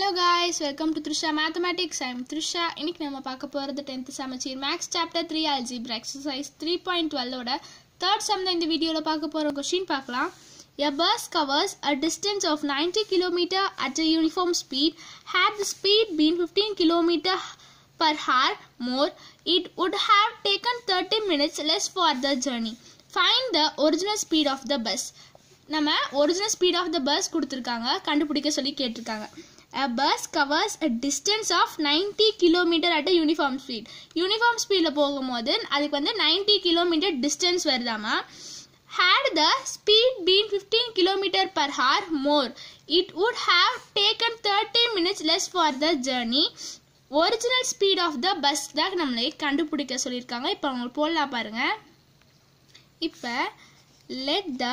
guys, welcome to Trisha Mathematics. I'm Trisha. இன்னைக்கு நம்ம பார்க்க போகிறது tenth Samacheer maths chapter three algebra exercise three point டுவெல்லோட தேர்ட் சம் தான் இந்த வீடியோவில் பார்க்க போகிற கொஷின் பார்க்கலாம் A bus covers a distance of 90 km at a uniform speed. Had the speed been 15 km per hour more, it would have taken 30 minutes less for the journey. Find the original speed of the bus. நம்ம original speed of the bus கொடுத்துருக்காங்க கண்டுபிடிக்க சொல்லி கேட்டிருக்காங்க a bus covers a distance of 90 kilometre at a uniform speed uniform ஸ்பீடில் போகும்போது அதுக்கு வந்து 90 kilometre distance வருதாமா had the speed been 15 kilometer per hour more it would have taken 30 minutes less for the journey original speed of the bus தான் நம்மளை கண்டுபிடிக்க சொல்லியிருக்காங்க இப்போ அவங்க போடலாம் பாருங்க இப்போ let the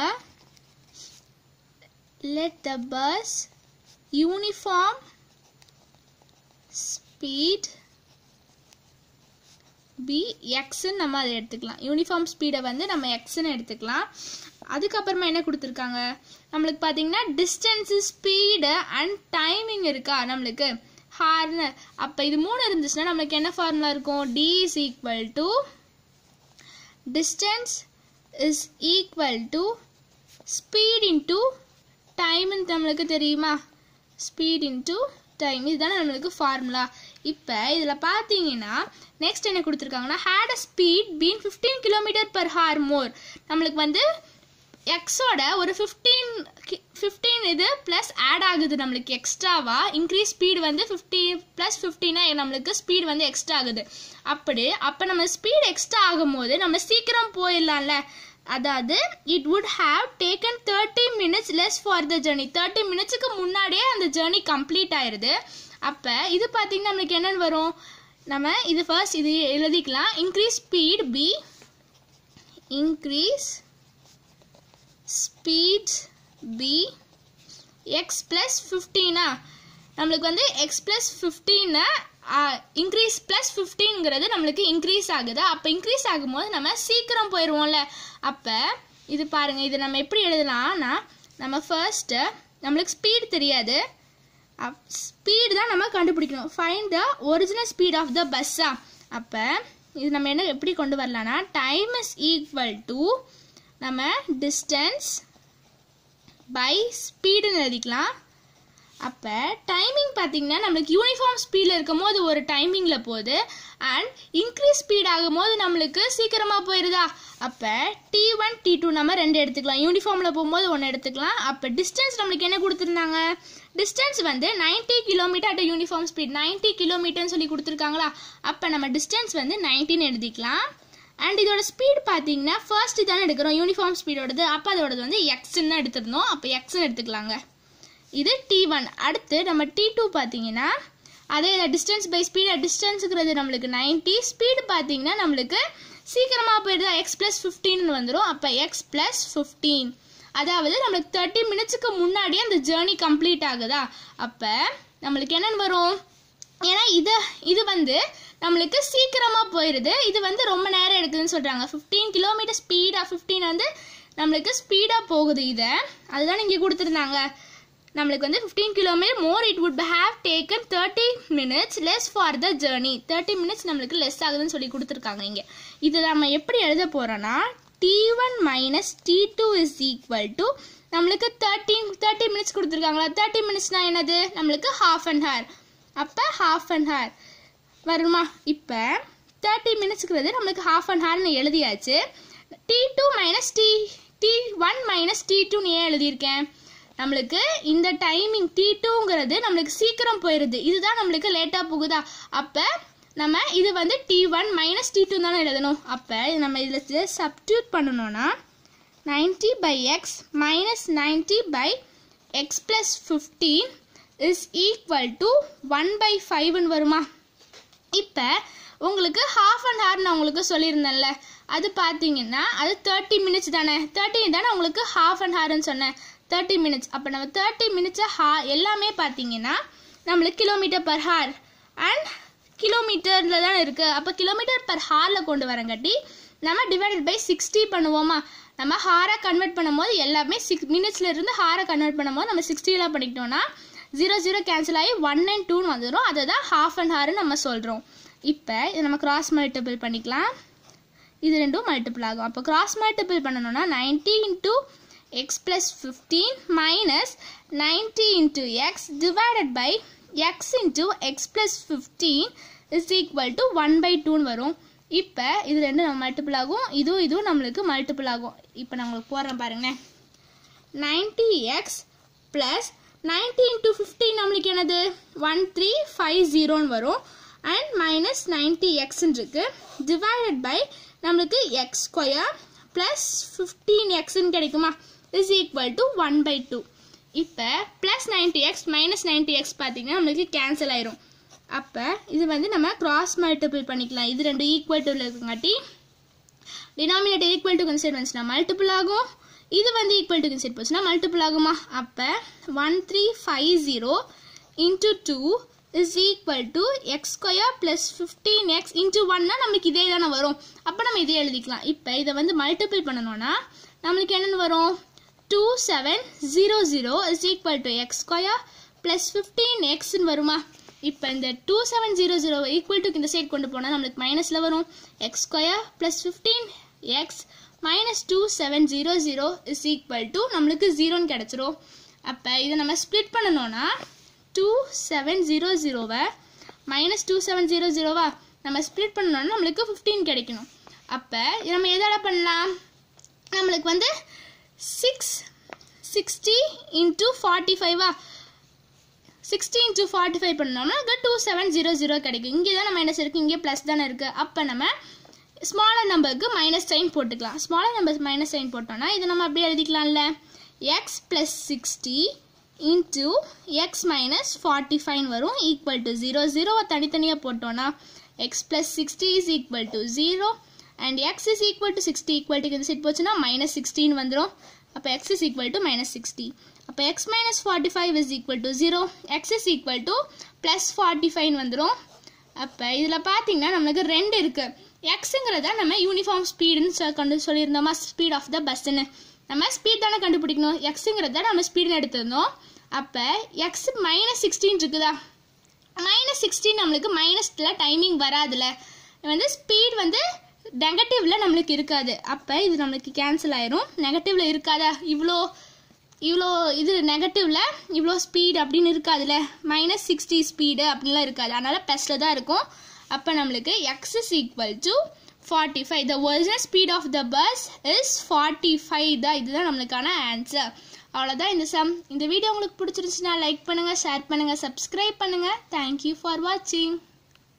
let the bus uniform speed be எக்ஸ்ன்னு நம்ம அதை எடுத்துக்கலாம் யூனிஃபார்ம் ஸ்பீடை வந்து நம்ம எக்ஸ்ன்னு எடுத்துக்கலாம் அதுக்கப்புறமா என்ன கொடுத்துருக்காங்க நம்மளுக்கு பார்த்தீங்கன்னா டிஸ்டன்ஸு ஸ்பீடு அண்ட் டைமிங் இருக்கா நம்மளுக்கு ஹார்னு அப்போ இது மூணு இருந்துச்சுன்னா நம்மளுக்கு என்ன ஃபார்முலா இருக்கும் D is equal to distance is equal to speed into டைம்னு நம்மளுக்கு தெரியுமா ஸ்பீட் இன்ட்டு டைம் இதுதானே நம்மளுக்கு ஃபார்முலா இப்போ இதில் பார்த்தீங்கன்னா நெக்ஸ்ட் என்ன கொடுத்துருக்காங்கன்னா had a speed been fifteen kilometre per hour more நம்மளுக்கு வந்து எக்ஸோட ஒரு ஃபிஃப்டீன் ஃபிஃப்டீன் இது ப்ளஸ் ஆட் ஆகுது நம்மளுக்கு எக்ஸ்ட்ராவா இன்க்ரீஸ் ஸ்பீடு வந்து ஃபிஃப்டி ப்ளஸ் ஃபிஃப்டினா நம்மளுக்கு ஸ்பீடு வந்து எக்ஸ்ட்ரா ஆகுது அப்படி அப்போ நம்ம ஸ்பீட் எக்ஸ்ட்ரா ஆகும்போது நம்ம சீக்கிரம் போயிடலாம்ல அதாவது it would have taken thirty minutes less for the journey thirty மினிட்ஸுக்கு முன்னாடியே அந்த ஜேர்னி கம்ப்ளீட் ஆயிடுது அப்போ இது பார்த்தீங்கன்னா நம்மளுக்கு என்னென்னு வரும் நம்ம இது ஃபர்ஸ்ட் இது எழுதிக்கலாம் increase speed be increase speed be x plus ஃபிஃப்டீனா நம்மளுக்கு வந்து எக்ஸ் ப்ளஸ் ஃபிஃப்டீனை இன்க்ரீஸ் ப்ளஸ் ஃபிஃப்டீன்ங்கிறது நம்மளுக்கு இன்க்ரீஸ் ஆகுது அப்போ இன்க்ரீஸ் ஆகும்போது நம்ம சீக்கிரம் போயிடுவோம்ல அப்போ இது பாருங்கள் இது நம்ம எப்படி எழுதலாம்னா நம்ம ஃபர்ஸ்ட்டு நம்மளுக்கு ஸ்பீட் தெரியாது ஸ்பீடு தான் நம்ம கண்டுபிடிக்கணும் find the original speed of the பஸ்ஸா அப்போ இது நம்ம என்ன எப்படி கொண்டு வரலாம்னா டைம் இஸ் ஈக்குவல் டு நம்ம டிஸ்டன்ஸ் பை ஸ்பீடுன்னு எழுதிக்கலாம் அப்போ டைமிங் பார்த்தீங்கன்னா நம்மளுக்கு யூனிஃபார்ம் ஸ்பீடில் இருக்கும் போது ஒரு டைமிங்கில் போகுது அண்ட் இன்க்ரீஸ் ஸ்பீட் ஆகும் போது நம்மளுக்கு சீக்கிரமாக போயிடுதா அப்போ டி ஒன் டி டூ நம்ம ரெண்டு எடுத்துக்கலாம் யூனிஃபார்மில் போகும்போது ஒன்று எடுத்துக்கலாம் அப்போ டிஸ்டன்ஸ் நம்மளுக்கு என்ன கொடுத்துருந்தாங்க டிஸ்டன்ஸ் வந்து ninety kilometre at uniform speed ninety கிலோமீட்டர்னு சொல்லி கொடுத்துருக்காங்களா அப்போ நம்ம டிஸ்டன்ஸ் வந்து நைன்டீன் எழுதிக்கலாம் அண்ட் இதோட ஸ்பீட் பார்த்தீங்கன்னா ஃபர்ஸ்ட் தானே எடுக்கிறோம் யூனிஃபார்ம் ஸ்பீடோடது அப்போ அதோடது வந்து எக்ஸ்ன்னு தான் எடுத்திருந்தோம் அப்போ எக்ஸ்ன்னு எடுத்துக்கலாங்க இது டி ஒன் அடுத்து நம்ம டி டூ பார்த்தீங்கன்னா அதே டிஸ்டன்ஸ் பை ஸ்பீட் டிஸ்டன்ஸுங்கிறது நம்மளுக்கு நைன்ட்டி ஸ்பீடு பார்த்தீங்கன்னா நம்மளுக்கு சீக்கிரமாக போயிடுதா எக்ஸ் ப்ளஸ் ஃபிஃப்டீன் வந்துடும் அப்போ எக்ஸ் ப்ளஸ் ஃபிஃப்டீன் அதாவது நம்மளுக்கு தேர்ட்டி மினிட்ஸுக்கு முன்னாடியே அந்த ஜேர்னி கம்ப்ளீட் ஆகுதா அப்போ நம்மளுக்கு என்னென்னு வரும் ஏன்னா இது இது வந்து நம்மளுக்கு சீக்கிரமாக போயிடுது இது வந்து ரொம்ப நேரம் எடுக்குதுன்னு சொல்கிறாங்க ஃபிஃப்டீன் கிலோமீட்டர் ஸ்பீடாக ஃபிஃப்டீன் வந்து நம்மளுக்கு ஸ்பீடாக போகுது இதை அதுதான் இங்கே கொடுத்துருந்தாங்க நம்மளுக்கு வந்து fifteen kilometre more it would have taken thirty minutes less for the journey thirty minutes நம்மளுக்கு லெஸ் ஆகுதுன்னு சொல்லி கொடுத்துருக்காங்க இங்கே இது நம்ம எப்படி எழுத போகிறோன்னா T one minus T two is equal to நம்மளுக்கு தேர்ட்டின் தேர்ட்டி மினிட்ஸ் கொடுத்துருக்காங்களா தேர்ட்டி மினிட்ஸ்னால் என்னது நம்மளுக்கு ஹாஃப் அண்ட் ஹவர் அப்போ ஹாஃப் அண்ட் ஹவர் வருமா இப்போ தேர்ட்டி மினிட்ஸுங்கிறது நம்மளுக்கு ஹாஃப் அண்ட் ஹவர்னு எழுதியாச்சு T two minus T T one minus D டூன்னு ஏன் எழுதியிருக்கேன் நம்மளுக்கு இந்த டைமிங் டி டூங்கிறது நம்மளுக்கு சீக்கிரம் போயிடுது இதுதான் நம்மளுக்கு லேட்டாக போகுதா அப்போ நம்ம இது வந்து T one minus T two தானே எழுதணும் அப்போ நம்ம இதில் சப்ஸ்டியூட் பண்ணணும்னா ninety by x minus ninety by x plus fifteen is equal to one by ஃபைவ்னு வருமா இப்போ உங்களுக்கு ஹாஃப் அண்ட் ஹவர் நான் உங்களுக்கு சொல்லியிருந்தேன்ல அது பார்த்தீங்கன்னா அது தேர்ட்டி மினிட்ஸ் தானே தேர்ட்டி தானே உங்களுக்கு ஹாஃப் அண்ட் ஹவர்னு சொன்னேன் தேர்ட்டி மினிட்ஸ் அப்போ நம்ம தேர்ட்டி மினிட்ஸை ஹா எல்லாமே பார்த்தீங்கன்னா நம்மளுக்கு கிலோமீட்டர் பர் ஹார் அண்ட் கிலோமீட்டரில் தான் இருக்குது அப்போ கிலோமீட்டர் பர் ஹாரில் கொண்டு வரங்காட்டி நம்ம டிவைடட் பை சிக்ஸ்டி பண்ணுவோமா நம்ம ஹாராக கன்வெர்ட் பண்ணும்போது எல்லாமே சிக்ஸ் மினிட்ஸ்ல இருந்து ஹாரை கன்வெர்ட் பண்ணும்போது நம்ம சிக்ஸ்டியில் பண்ணிக்கிட்டோம்னா ஜீரோ ஜீரோ கேன்சல் ஆகி ஒன் அண்ட் டூன்னு வந்துடும் அதை தான் ஹாஃப் அண்ட் ஹார்னு நம்ம சொல்கிறோம் இப்போ இதை நம்ம கிராஸ் மல்டிபிள் பண்ணிக்கலாம் இது ரெண்டும் மல்டிபிள் ஆகும் அப்போ கிராஸ் மல்டிபிள் பண்ணணும்னா ninety into x plus fifteen minus ninety into x divided by x into x plus fifteen is equal to one by டூன்னு வரும் இப்போ இது ரெண்டும் நம்ம மல்டிபிள் ஆகும் இதுவும் இதுவும் நம்மளுக்கு மல்டிபிள் ஆகும் இப்போ நான் உங்களுக்கு போடுறேன் பாருங்களேன் ninety x plus ninety into fifteen நம்மளுக்கு என்னது ஒன் த்ரீ ஃபைவ் ஜீரோன்னு வரும் அண்ட் மைனஸ் நைன்ட்டி எக்ஸ்ன்னு இருக்கு டிவைடட் பை நம்மளுக்கு எக்ஸ் ஸ்கொயர் ப்ளஸ் ஃபிஃப்டீன் எக்ஸ்ன்னு கிடைக்குமா is equal to one by two இப்போ plus ninety x minus ninety x பார்த்தீங்கன்னா நம்மளுக்கு கேன்சல் ஆயிரும் அப்போ இது வந்து நம்ம கிராஸ் மல்டிபிள் பண்ணிக்கலாம் இது ரெண்டு ஈக்குவல் டு இருக்குங்காட்டி டினாமினேட்டர் ஈக்குவல் டு கன்சிடர் வந்துச்சுன்னா மல்டிபிள் ஆகும் இது வந்து ஈக்குவல் டு கன்சிடர் போச்சுன்னா மல்டிபிள் ஆகுமா அப்போ one three five zero into two is equal to x square plus fifteen x into ஒன்னா நம்மளுக்கு இதே தானே வரும் அப்போ நம்ம இதே எழுதிக்கலாம் இப்போ இதை வந்து மல்டிபிள் பண்ணணும்னா நம்மளுக்கு என்னென்னு வரும் two seven zero zero is equal to x square plus fifteen எக்ஸ்ன்னு வருமா இப்போ இந்த two seven zero zero equal to இந்த சைட் கொண்டு போனால் நம்மளுக்கு மைனஸில் வரும் x square plus fifteen x minus two seven zero zero is equal to நம்மளுக்கு ஜீரோன்னு கிடச்சிரும் அப்போ இதை நம்ம ஸ்ப்ளிட் பண்ணணும்னா டூ செவன் ஜீரோ ஜீரோவை மைனஸ் டூ செவன் ஜீரோ ஜீரோவா நம்ம ஸ்ப்ளிட் பண்ணணும்னா நம்மளுக்கு ஃபிஃப்டீன் கிடைக்கணும் அப்போ நம்ம எதால பண்ணலாம் நம்மளுக்கு வந்து சிக்ஸ் சிக்ஸ்டி இன்ட்டு ஃபார்ட்டி ஃபைவா சிக்ஸ்டி இன்ட்டு ஃபார்ட்டி ஃபைவ் பண்ணோம்னா இங்கே டூ செவன் ஜீரோ ஜீரோ கிடைக்கும் இங்கே தான் மைனஸ் இருக்குது இங்கே ப்ளஸ் தானே இருக்குது அப்போ நம்ம ஸ்மாலர் நம்பருக்கு மைனஸ் சைன் போட்டுக்கலாம் ஸ்மாலர் நம்பர் மைனஸ் சைன் போட்டோம்னா இதை நம்ம அப்படியே எழுதிக்கலாம்ல x plus sixty into x minus forty five வரும் ஈக்குவல் டு ஜீரோ ஜீரோவை தனித்தனியாக போட்டோன்னா x plus sixty is equal to zero and x is equal to sixty equal to இந்த செட் போச்சுன்னா மைனஸ் சிக்ஸ்டின்னு வந்துடும் அப்போ x is equal to minus sixty அப்போ x minus forty five is equal to zero x is equal to plus forty five வந்துடும் அப்போ இதில் பார்த்தீங்கன்னா நம்மளுக்கு ரெண்டு இருக்குது எக்ஸுங்கிறத நம்ம யூனிஃபார்ம் ஸ்பீடுன்னு கண்டு சொல்லியிருந்தோமா ஸ்பீட் ஆஃப் த பஸ்ஸுன்னு நம்ம ஸ்பீட் தானே கண்டுபிடிக்கணும் எக்ஸுங்கிறத நம்ம ஸ்பீடுன்னு எடுத்திருந்தோம் அப்போ எக்ஸ் மைனஸ் சிக்ஸ்டீன் இருக்குதா மைனஸ் சிக்ஸ்டீன் நம்மளுக்கு மைனஸில் டைமிங் வராதுல வந்து ஸ்பீட் வந்து நெகட்டிவ்ல நம்மளுக்கு இருக்காது அப்போ இது நம்மளுக்கு கேன்சல் ஆயிரும் நெகட்டிவ்ல இருக்காதா இவ்வளோ இவ்வளோ இது நெகட்டிவ்ல இவ்வளோ ஸ்பீட் அப்படின்னு இருக்காதுல்ல மைனஸ் சிக்ஸ்டி ஸ்பீடு அப்படின்லாம் இருக்காது அதனால ப்ளஸில் தான் இருக்கும் அப்போ நம்மளுக்கு x is equal to forty five the original speed of the bus is forty five தான் இதுதான் நம்மளுக்கான ஆன்சர் அவ்வளோதான் இந்த சம் இந்த வீடியோ உங்களுக்கு பிடிச்சிருந்துச்சுன்னா லைக் பண்ணுங்கள் ஷேர் பண்ணுங்கள் சப்ஸ்கிரைப் பண்ணுங்கள் தேங்க்யூ ஃபார் வாட்சிங்